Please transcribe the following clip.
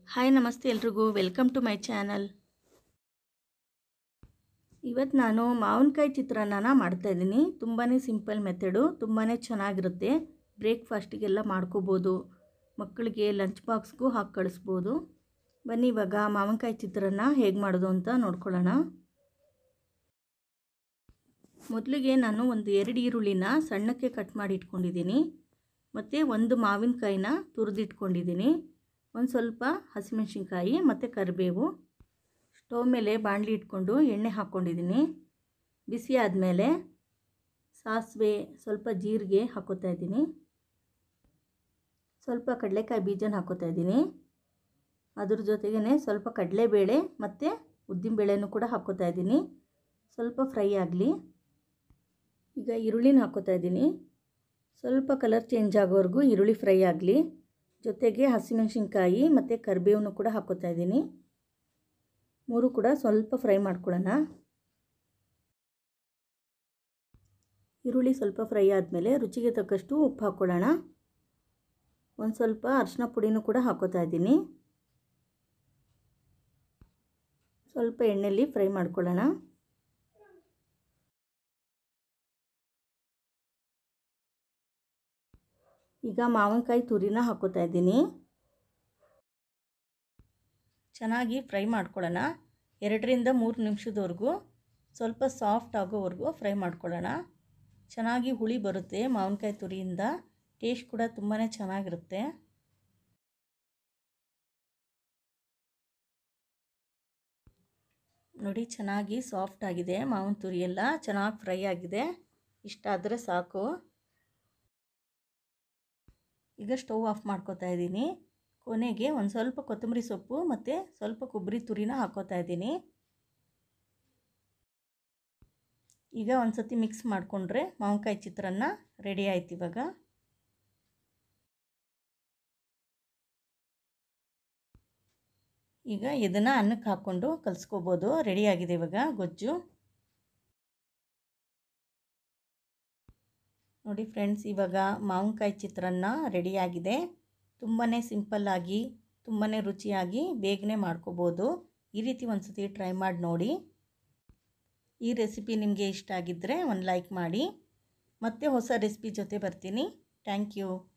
hi ನಮಸ್ತೆ ಎಲ್ರಿಗೂ welcome to my channel ಇವತ್ತು ನಾನು ಮಾವಿನಕಾಯಿ ಚಿತ್ರಾನ್ನ ಮಾಡ್ತಾಯಿದ್ದೀನಿ ತುಂಬಾ ಸಿಂಪಲ್ ಮೆಥಡು ತುಂಬಾ ಚೆನ್ನಾಗಿರುತ್ತೆ ಬ್ರೇಕ್ಫಾಸ್ಟಿಗೆಲ್ಲ ಮಾಡ್ಕೋಬೋದು ಮಕ್ಕಳಿಗೆ ಲಂಚ್ ಬಾಕ್ಸ್ಗೂ ಹಾಕಿ ಕಳಿಸ್ಬೋದು ಬನ್ನಿ ಇವಾಗ ಮಾವಿನಕಾಯಿ ಚಿತ್ರಾನ್ನ ಹೇಗೆ ಮಾಡೋದು ಅಂತ ನೋಡ್ಕೊಳ್ಳೋಣ ಮೊದಲಿಗೆ ನಾನು ಒಂದು ಎರಡು ಈರುಳ್ಳಿನ ಸಣ್ಣಕ್ಕೆ ಕಟ್ ಮಾಡಿ ಇಟ್ಕೊಂಡಿದ್ದೀನಿ ಮತ್ತು ಒಂದು ಮಾವಿನಕಾಯಿನ ತುರಿದಿಟ್ಕೊಂಡಿದ್ದೀನಿ ಒಂದು ಸ್ವಲ್ಪ ಹಸಿಮೆಣ್ಸಿನ್ಕಾಯಿ ಮತ್ತು ಕರಿಬೇವು ಸ್ಟವ್ ಮೇಲೆ ಬಾಣಲಿ ಇಟ್ಕೊಂಡು ಎಣ್ಣೆ ಹಾಕ್ಕೊಂಡಿದ್ದೀನಿ ಬಿಸಿ ಆದಮೇಲೆ ಸಾಸಿವೆ ಸ್ವಲ್ಪ ಜೀರಿಗೆ ಹಾಕೋತಾ ಇದ್ದೀನಿ ಸ್ವಲ್ಪ ಕಡಲೆಕಾಯಿ ಬೀಜನ ಹಾಕೋತಾ ಇದ್ದೀನಿ ಅದ್ರ ಜೊತೆಗೇ ಸ್ವಲ್ಪ ಕಡಲೆಬೇಳೆ ಮತ್ತು ಉದ್ದಿನಬೇಳೆನೂ ಕೂಡ ಹಾಕೋತಾ ಇದ್ದೀನಿ ಸ್ವಲ್ಪ ಫ್ರೈ ಆಗಲಿ ಈಗ ಈರುಳ್ಳಿನ ಹಾಕೋತಾ ಇದ್ದೀನಿ ಸ್ವಲ್ಪ ಕಲರ್ ಚೇಂಜ್ ಆಗೋವರೆಗೂ ಈರುಳ್ಳಿ ಫ್ರೈ ಆಗಲಿ ಜೊತೆಗೆ ಹಸಿಮೆಣ್ಸಿನ್ಕಾಯಿ ಮತ್ತು ಕರಿಬೇವನ್ನು ಕೂಡ ಹಾಕೋತಾ ಇದ್ದೀನಿ ಮೂರು ಕೂಡ ಸ್ವಲ್ಪ ಫ್ರೈ ಮಾಡ್ಕೊಳ್ಳೋಣ ಈರುಳ್ಳಿ ಸ್ವಲ್ಪ ಫ್ರೈ ಆದಮೇಲೆ ರುಚಿಗೆ ತಕ್ಕಷ್ಟು ಉಪ್ಪು ಹಾಕ್ಕೊಳ್ಳೋಣ ಒಂದು ಸ್ವಲ್ಪ ಅರಿಶಿನ ಪುಡಿನೂ ಕೂಡ ಹಾಕೋತಾ ಇದ್ದೀನಿ ಸ್ವಲ್ಪ ಎಣ್ಣೆಯಲ್ಲಿ ಫ್ರೈ ಮಾಡ್ಕೊಳ್ಳೋಣ ಈಗ ಮಾವಿನಕಾಯಿ ತುರಿನ ಹಾಕೋತಾ ಇದ್ದೀನಿ ಚೆನ್ನಾಗಿ ಫ್ರೈ ಮಾಡ್ಕೊಳ್ಳೋಣ ಎರಡರಿಂದ ಮೂರು ನಿಮಿಷದವರೆಗೂ ಸ್ವಲ್ಪ ಸಾಫ್ಟ್ ಆಗೋವರೆಗೂ ಫ್ರೈ ಮಾಡ್ಕೊಳ್ಳೋಣ ಚೆನ್ನಾಗಿ ಹುಳಿ ಬರುತ್ತೆ ಮಾವಿನಕಾಯಿ ತುರಿಯಿಂದ ಟೇಸ್ಟ್ ಕೂಡ ತುಂಬಾ ಚೆನ್ನಾಗಿರುತ್ತೆ ನೋಡಿ ಚೆನ್ನಾಗಿ ಸಾಫ್ಟ್ ಆಗಿದೆ ಮಾವಿನ ತುರಿ ಎಲ್ಲ ಚೆನ್ನಾಗಿ ಫ್ರೈ ಆಗಿದೆ ಇಷ್ಟ ಆದರೆ ಸಾಕು ಈಗ ಸ್ಟವ್ ಆಫ್ ಮಾಡ್ಕೋತಾ ಇದ್ದೀನಿ ಕೊನೆಗೆ ಒಂದು ಸ್ವಲ್ಪ ಕೊತ್ತಂಬರಿ ಸೊಪ್ಪು ಮತ್ತು ಸ್ವಲ್ಪ ಕೊಬ್ಬರಿ ತುರಿನ ಹಾಕೋತಾ ಇದ್ದೀನಿ ಈಗ ಒಂದು ಸತಿ ಮಿಕ್ಸ್ ಮಾಡಿಕೊಂಡ್ರೆ ಮಾವಿನಕಾಯಿ ಚಿತ್ರಾನ್ನ ರೆಡಿ ಆಯ್ತು ಇವಾಗ ಈಗ ಇದನ್ನು ಅನ್ನಕ್ಕೆ ಹಾಕ್ಕೊಂಡು ಕಲಿಸ್ಕೋಬೋದು ರೆಡಿಯಾಗಿದೆ ಇವಾಗ ಗೊಜ್ಜು ನೋಡಿ ಫ್ರೆಂಡ್ಸ್ ಇವಾಗ ಮಾವಿನಕಾಯಿ ಚಿತ್ರಾನ್ನ ರೆಡಿಯಾಗಿದೆ ತುಂಬಾ ಸಿಂಪಲ್ಲಾಗಿ ತುಂಬಾ ರುಚಿಯಾಗಿ ಬೇಗನೆ ಮಾಡ್ಕೋಬೋದು ಈ ರೀತಿ ಒಂದು ಸತಿ ಟ್ರೈ ಮಾಡಿ ನೋಡಿ ಈ ರೆಸಿಪಿ ನಿಮಗೆ ಇಷ್ಟ ಆಗಿದ್ದರೆ ಒಂದು ಲೈಕ್ ಮಾಡಿ ಮತ್ತೆ ಹೊಸ ರೆಸಿಪಿ ಜೊತೆ ಬರ್ತೀನಿ ಥ್ಯಾಂಕ್ ಯು